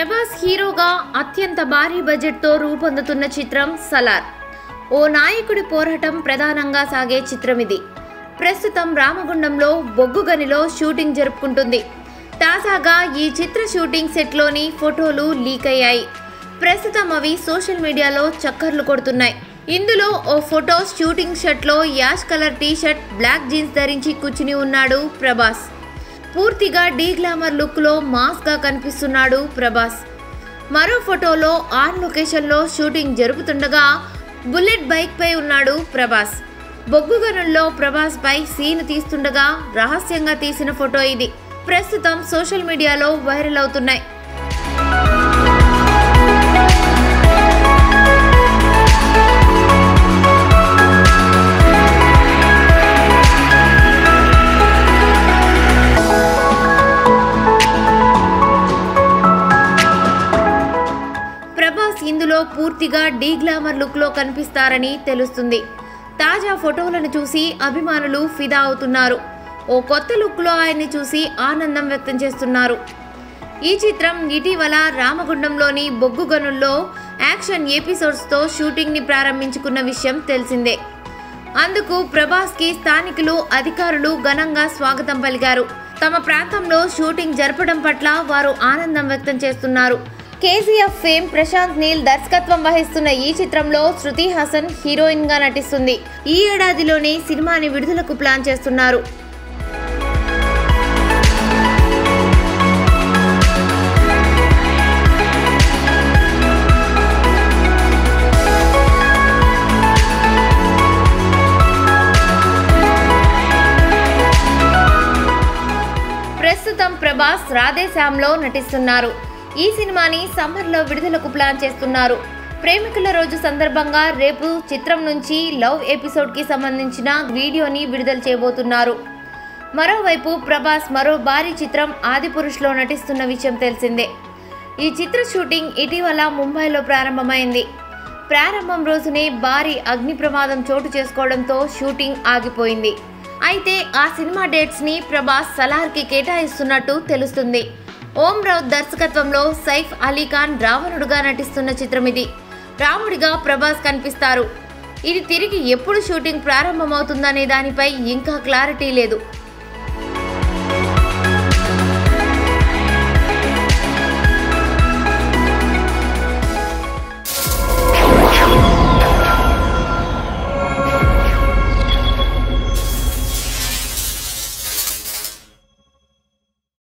ప్రభాస్ హీరోగా అత్యంత భారీ బడ్జెట్తో రూపొందుతున్న చిత్రం సలార్ ఓ నాయకుడి పోరాటం ప్రధానంగా సాగే చిత్రం ఇది ప్రస్తుతం రామగుండంలో బొగ్గుగనిలో షూటింగ్ జరుపుకుంటుంది తాజాగా ఈ చిత్ర షూటింగ్ సెట్లోని ఫోటోలు లీక్ అయ్యాయి ప్రస్తుతం అవి సోషల్ మీడియాలో చక్కర్లు కొడుతున్నాయి ఇందులో ఓ ఫోటో షూటింగ్ షర్ట్లో ash colour T shirt black jeans ధరించి కూర్చుని ఉన్నాడు ప్రభాస్ పూర్తిగా డీ గ్లామర్ లుక్లో మాస్గా కనిపిస్తున్నాడు ప్రభాస్ మరో ఫోటోలో ఆన్ లొకేషన్లో షూటింగ్ జరుపుతుండగా బుల్లెట్ బైక్పై ఉన్నాడు ప్రభాస్ బొగ్గు గనుల్లో ప్రభాస్ పై సీన్ తీస్తుండగా రహస్యంగా తీసిన ఫోటో ఇది ప్రస్తుతం సోషల్ మీడియాలో వైరల్ అవుతున్నాయి ప్రభాస్ ఇందులో పూర్తిగా డీ గ్లామర్ లుక్లో కనిపిస్తారని తెలుస్తుంది తాజా ఫోటోలను చూసి అభిమానులు ఫిదా అవుతున్నారు ఓ కొత్త లుక్లో ఆయన్ని చూసి ఆనందం వ్యక్తం చేస్తున్నారు ఈ చిత్రం ఇటీవల రామగుండంలోని బొగ్గు గనుల్లో యాక్షన్ ఎపిసోడ్స్తో షూటింగ్ని ప్రారంభించుకున్న విషయం తెలిసిందే అందుకు ప్రభాస్కి స్థానికులు అధికారులు ఘనంగా స్వాగతం పలికారు తమ ప్రాంతంలో షూటింగ్ జరపడం పట్ల వారు ఆనందం వ్యక్తం చేస్తున్నారు కేజీఎఫ్ ఫేమ్ ప్రశాంత్ నీల్ దర్శకత్వం వహిస్తున్న ఈ చిత్రంలో శృతి హాసన్ హీరోయిన్ గా నటిస్తుంది ఈ ఏడాదిలోనే సినిమాని విడుదలకు ప్లాన్ చేస్తున్నారు ప్రస్తుతం ప్రభాస్ రాధేశ్యామ్లో నటిస్తున్నారు ఈ సినిమాని సమ్మర్లో విడుదలకు ప్లాన్ చేస్తున్నారు ప్రేమికుల రోజు సందర్భంగా రేపు చిత్రం నుంచి లవ్ ఎపిసోడ్కి సంబంధించిన వీడియోని విడుదల చేయబోతున్నారు మరోవైపు ప్రభాస్ మరో భారీ చిత్రం ఆదిపురుష్లో నటిస్తున్న విషయం తెలిసిందే ఈ చిత్ర షూటింగ్ ఇటీవల ముంబైలో ప్రారంభమైంది ప్రారంభం రోజునే భారీ అగ్ని ప్రమాదం చోటు చేసుకోవడంతో షూటింగ్ ఆగిపోయింది అయితే ఆ సినిమా డేట్స్ని ప్రభాస్ సలార్కి కేటాయిస్తున్నట్టు తెలుస్తుంది ఓం రావు దర్శకత్వంలో సైఫ్ అలీ ఖాన్ రావణుడుగా నటిస్తున్న చిత్రం ఇది రాముడిగా ప్రభాస్ కనిపిస్తారు ఇది తిరిగి ఎప్పుడు షూటింగ్ ప్రారంభమవుతుందనే దానిపై ఇంకా క్లారిటీ లేదు